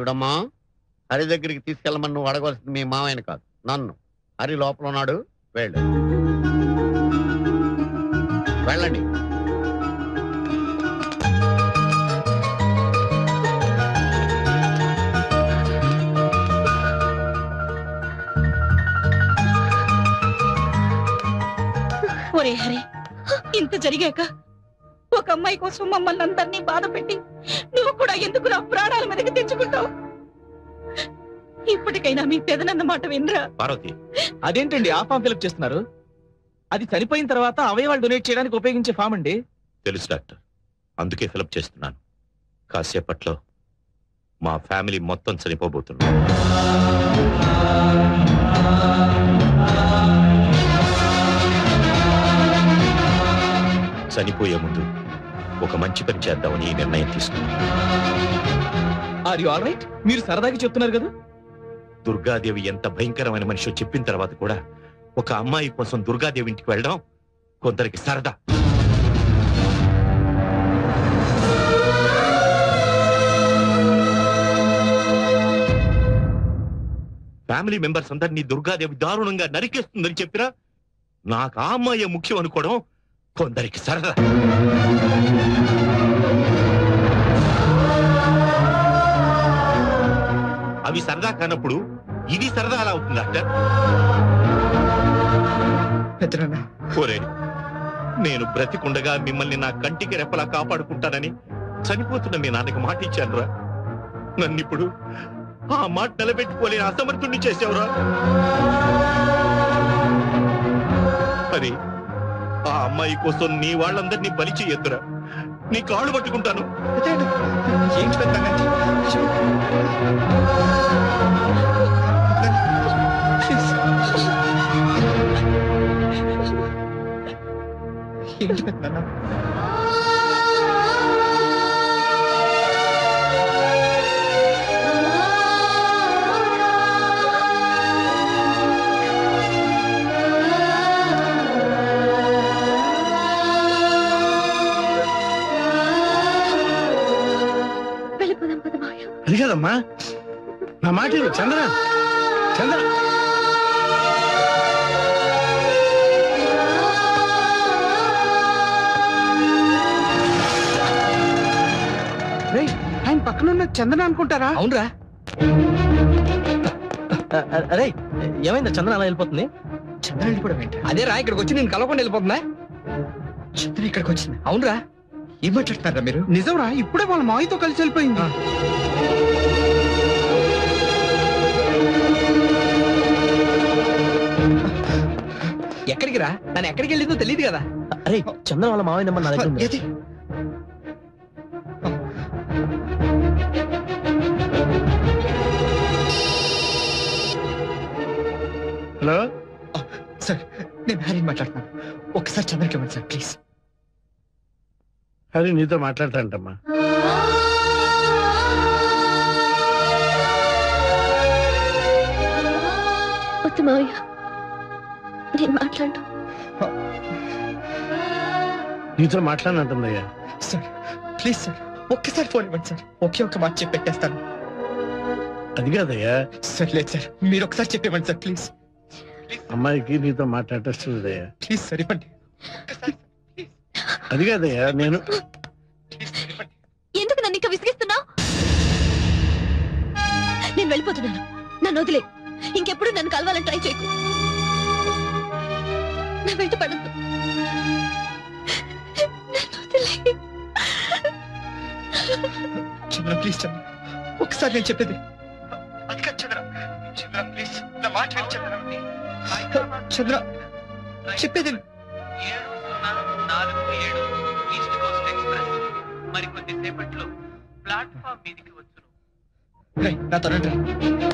చూడమ్మా హరి దగ్గరికి తీసుకెళ్ళమని నువ్వు అడగవలసింది మీ మామయ్యని కాదు నన్ను హరి లోపల ఉన్నాడు వెళ్ళు వెళ్ళండి ఒరే హరి ఇంత జరిగాక ఒక అమ్మాయి కోసం మమ్మల్ని అందరినీ బాధ పెట్టి నువ్వు కూడా ఎందుకు నా ప్రాణాల మీదకి తెచ్చుకుంటావు ఇప్పటికైనా మీ పెదనన్న మాట వినరా పార్వతి అదేంటండి ఆ ఫామ్ ఫిల్అప్ చేస్తున్నారు అది చనిపోయిన తర్వాత అవయవాలు డొనేట్ చేయడానికి ఉపయోగించే ఫామ్ అండి తెలుసు డాక్టర్ అందుకే ఫిలప్ చేస్తున్నాను కాసేపట్లో మా ఫ్యామిలీ మొత్తం చనిపోబోతున్నాం చనిపోయే ముందు ఒక మంచి పని చేద్దామని ఈ నిర్ణయం తీసుకున్నాను ఆర్ యు ఆల్ రైట్ మీరు సరదాగా చెప్తున్నారు కదా దుర్గాదేవి ఎంత భయంకరమైన మనిషి చెప్పిన తర్వాత కూడా ఒక అమ్మాయి కోసం దుర్గాదేవి ఇంటికి వెళ్ళడం కొందరికి సరదా ఫ్యామిలీ మెంబర్స్ అందరినీ దుర్గాదేవి దారుణంగా నరికేస్తుందని చెప్పినా నాకు ఆ అమ్మాయి ముఖ్యం అనుకోవడం కొందరికి సరదా అవి సరదా కానప్పుడు ఇది సరదా అలా అవుతుంది డాక్టర్ పెద్దనన్న ఒరే నేను బ్రతికుండగా మిమ్మల్ని నా కంటికి రెప్పలా కాపాడుకుంటానని చనిపోతున్న మీ నాన్నకి మాట ఇచ్చానురా నన్నిప్పుడు ఆ మాట నిలబెట్టుకోలేని అసమర్థుణ్ణి చేసావురా మరి ఆ అమ్మాయి కోసం నీ వాళ్ళందరినీ బలి చెయ్యొద్దురా నీ కాళ్ళు పట్టుకుంటాను ఏంటి పెద్దన్న ఏంటి పెద్దన్న వెళ్ళిపోదాం పద మావయ్య అది కదమ్మా నా మాట విను, చంద్ర చంద్ర ఆయన పక్కన ఉన్న చందన అనుకుంటారా అవునరా అరే ఏమైందా చందన అలా వెళ్ళిపోతుంది చందన వెళ్ళిపోవడం ఏంటి అదే రా ఇక్కడికి వచ్చి నేను కలవకుండా వెళ్ళిపోతుందా చందన ఇక్కడికి వచ్చింది అవునరా ఏం మాట్లాడుతున్నారా మీరు నిజంరా ఇప్పుడే వాళ్ళ మావితో కలిసి వెళ్ళిపోయింది ఎక్కడికి రా తను ఎక్కడికి వెళ్ళిందో తెలియదు కదా అరే చంద్ర వాళ్ళ మావయ్య నెంబర్ నా దగ్గర ఉంది ఏది? హలో సార్ నేను హ్యారీ మాట్లాడుతున్నాను ఒకసారి చంద్రకి ఇవ్వండి సార్ ప్లీజ్ హరి నీతో మాట్లాడతాంటమ్మా వద్దు మావయ్య నేను మాట్లాడు నీతో మాట్లాడినట్టుందయ్యా సార్ ప్లీజ్ సార్ ఒక్కసారి ఫోన్ ఇవ్వండి సార్ ఒకే ఒక మాట చెప్పి పెట్టేస్తాను అది కాదయ్యా సార్ లేదు సార్ మీరు ఒకసారి చెప్పేవ్వండి సార్ ప్లీజ్ అమ్మాయికి నీతో మాట్లాడేస్తుందయ్యా ప్లీజ్ సార్ ఇవ్వండి ఒక్కసారి అది కాదయ్యా నేను ప్లీజ్ సార్ ఇవ్వండి ఎందుకు నన్ను ఇంకా విసిగిస్తున్నావు నేను వెళ్ళిపోతున్నాను నన్ను వదిలే ఇంకెప్పుడు నన్ను కలవాలని ట్రై చేయకు నా వెంట పడద్దు నన్ను వదిలే చంద్ర ప్లీజ్ చంద్ర ఒకసారి నేను చెప్పేది అది కాదు చంద్ర చంద్ర ప్లీజ్ నా మాట విను చంద్ర చంద్ర చెప్పేది విను. ఏడు సున్నా నాలుగు ఏడు ఈస్ట్ కోస్ట్ ఎక్స్ప్రెస్ మరికొద్ది సేపట్లో ప్లాట్ఫామ్ మీదికి వచ్చును రేయ్, నాతో రండి రా.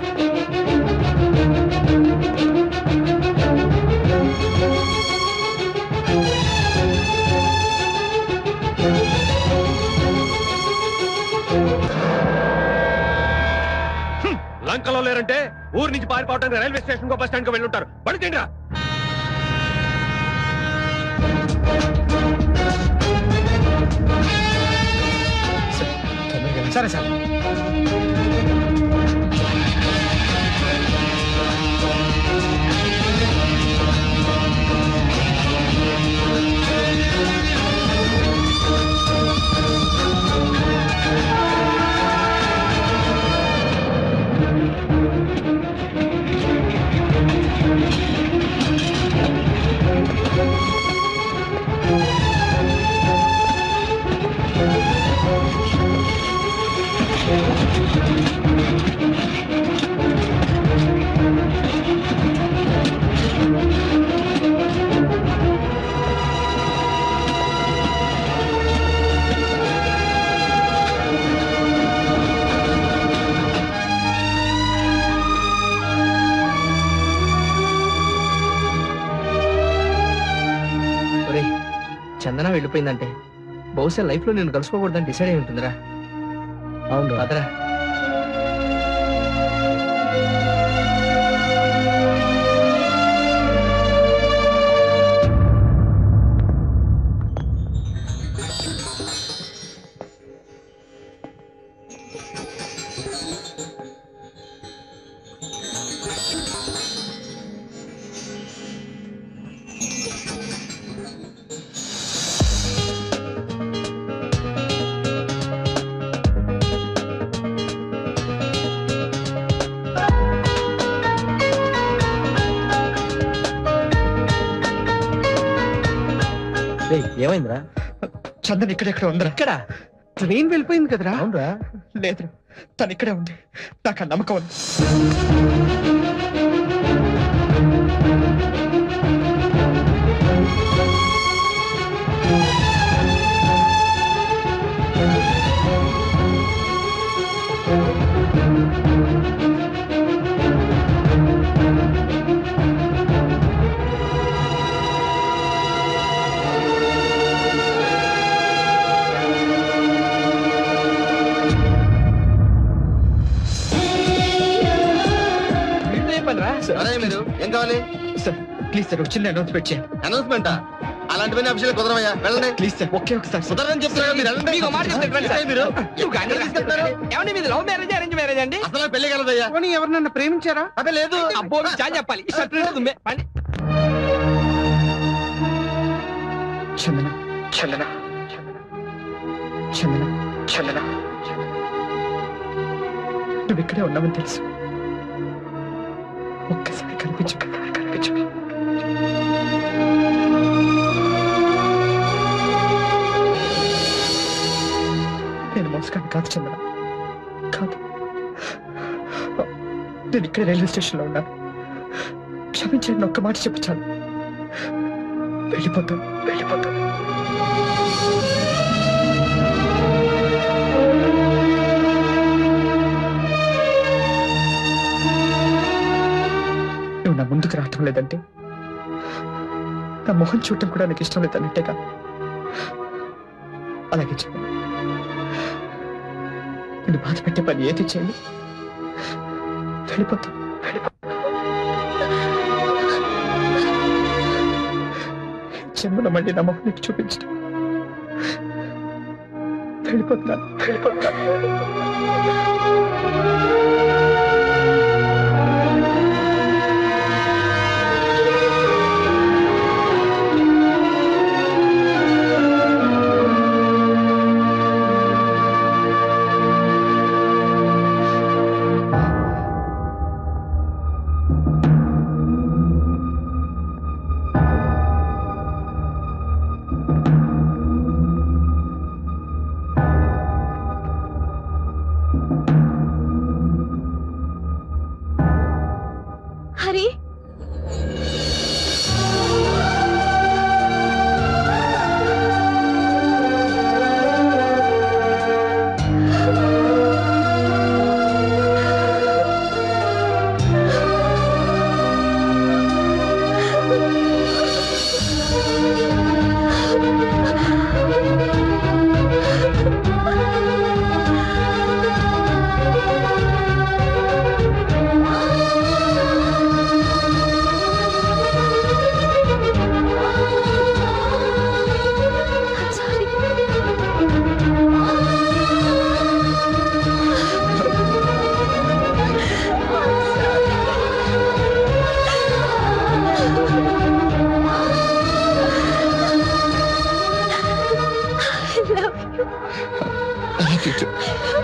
లంకలో లేరంటే ఊరు నుంచి పారిపోవడానికి రైల్వే స్టేషన్ బస్ స్టాండ్ కి వెళ్ళుంటారు పడుతుండ్రా సరే తొందరగా రండి. సరే సార్ ఒరేయ్ చందన వెళ్ళిపోయిందంటే బహుశా లైఫ్ లో నేను కలుసుకోకూడదని డిసైడ్ అయి ఉంటుందిరా అవును అదరా ఏమైందిరా చందన్ ఇక్కడెక్కడ ఉందిరా ఇక్కడ ట్రైన్ వెళ్ళిపోయింది కదరా అవునరా లేదురా తను ఇక్కడే ఉంది నాకు ఆ నమ్మకం ఉంది పనిరా అరే మీరు ఏం కావాలి సార్ ప్లీజ్ సార్ ఒక చిన్న అనౌన్స్మెంట్ చేయండి అనౌన్స్మెంట్ అలాంటివన్నీ అఫీషియల్ కుదరమయ్యా వెళ్ళండి ప్లీజ్ సార్ ఒకే ఒకసారి సార్ కుదరని చెప్తున్నా మీరు వెళ్ళండి మీకు మాట చెప్తే రండి సార్. ఏంటి మీరు నువ్వు గాంధీ ఎక్కడికి తీసుకెళ్తారు? ఏమండి మీది లవ్ మ్యారేజ్ అరేంజ్ మ్యారేజ్ అండి అసలు పెళ్లి కలదయ్యా పోనీ ఎవరినన్నా ప్రేమించారా అదే లేదు అబ్బో మీకు చాలా చెప్పాలి ఈ షర్ట్ లేదు దుమ్మే. పండి. చందన చందన చందన చందన నువ్వు ఇక్కడే ఉన్నావని తెలుసు ఒక్కసారి కనిపించు కనిపించు నేను మోసగాన్ని కాదు చందన కాదు నేను ఇక్కడే రైల్వే స్టేషన్లో ఉన్నాను క్షమించండి ఒక్క మాట చెప్పు చాలు వెళ్ళిపోతాను వెళ్ళిపోతాను నువ్వు నా ముందుకు రావటం లేదంటే నా మొహం చూడటం కూడా నీకు ఇష్టం లేదన్నట్టేగా అలాగే చెప్పు నేను బాధ పెట్టే పని ఏది చేయండి వెళ్ళిపోతా జన్మలో మళ్ళీ నా మొహం నీకు చూపించడం వెళ్ళిపోతున్నాను వెళ్ళిపోతున్నాను Hari I love you too.